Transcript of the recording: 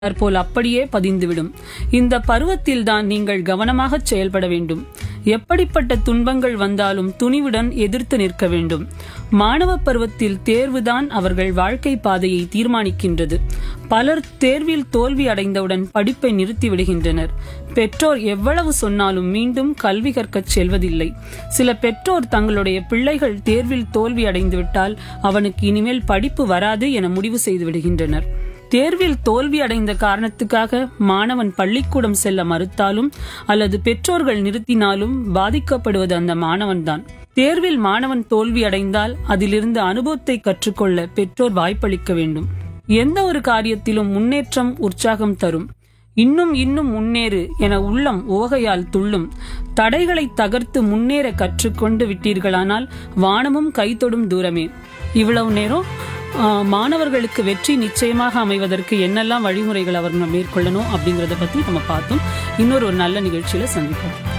போல் அப்படியே பதிந்துவிடும் இந்த பருவத்தில்தான் நீங்கள் கவனமாக செயல்பட வேண்டும் எப்படிப்பட்ட துன்பங்கள் வந்தாலும் துணிவுடன் எதிர்த்து நிற்க வேண்டும் மாணவ பருவத்தில் தேர்வுதான் அவர்கள் வாழ்க்கை பாதையை தீர்மானிக்கின்றது பலர் தேர்வில் தோல்வி அடைந்தவுடன் படிப்பை நிறுத்தி விடுகின்றனர் பெற்றோர் எவ்வளவு சொன்னாலும் மீண்டும் கல்வி கற்கச் செல்வதில்லை சில பெற்றோர் தங்களுடைய பிள்ளைகள் தேர்வில் தோல்வி அடைந்துவிட்டால் அவனுக்கு இனிமேல் படிப்பு வராது என முடிவு செய்து விடுகின்றனர் தேர்வில் தோல்வி அடைந்த காரணத்துக்காக மாணவன் பள்ளிக்கூடம் செல்ல மறுத்தாலும் அல்லது பெற்றோர்கள் நிறுத்தினாலும் பாதிக்கப்படுவது அந்த மாணவன்தான் தேர்வில் மாணவன் தோல்வி அடைந்தால் அதிலிருந்து அனுபவத்தை கற்றுக்கொள்ள பெற்றோர் வாய்ப்பளிக்க வேண்டும் எந்த ஒரு காரியத்திலும் முன்னேற்றம் உற்சாகம் தரும் இன்னும் இன்னும் முன்னேறு என உள்ளம் உவகையால் துள்ளும் தடைகளை தகர்த்து முன்னேற கற்றுக்கொண்டு விட்டீர்களானால் வானமும் கைத்தொடும் தூரமே இவ்வளவு நேரம் ஆ, மாணவர்களுக்கு வெற்றி நிச்சயமாக அமைவதற்கு என்னெல்லாம் வழிமுறைகள் அவர் மேற்கொள்ளணும் அப்படிங்கறத பத்தி நம்ம பார்த்தோம் இன்னொரு ஒரு நல்ல நிகழ்ச்சியில சந்திப்போம்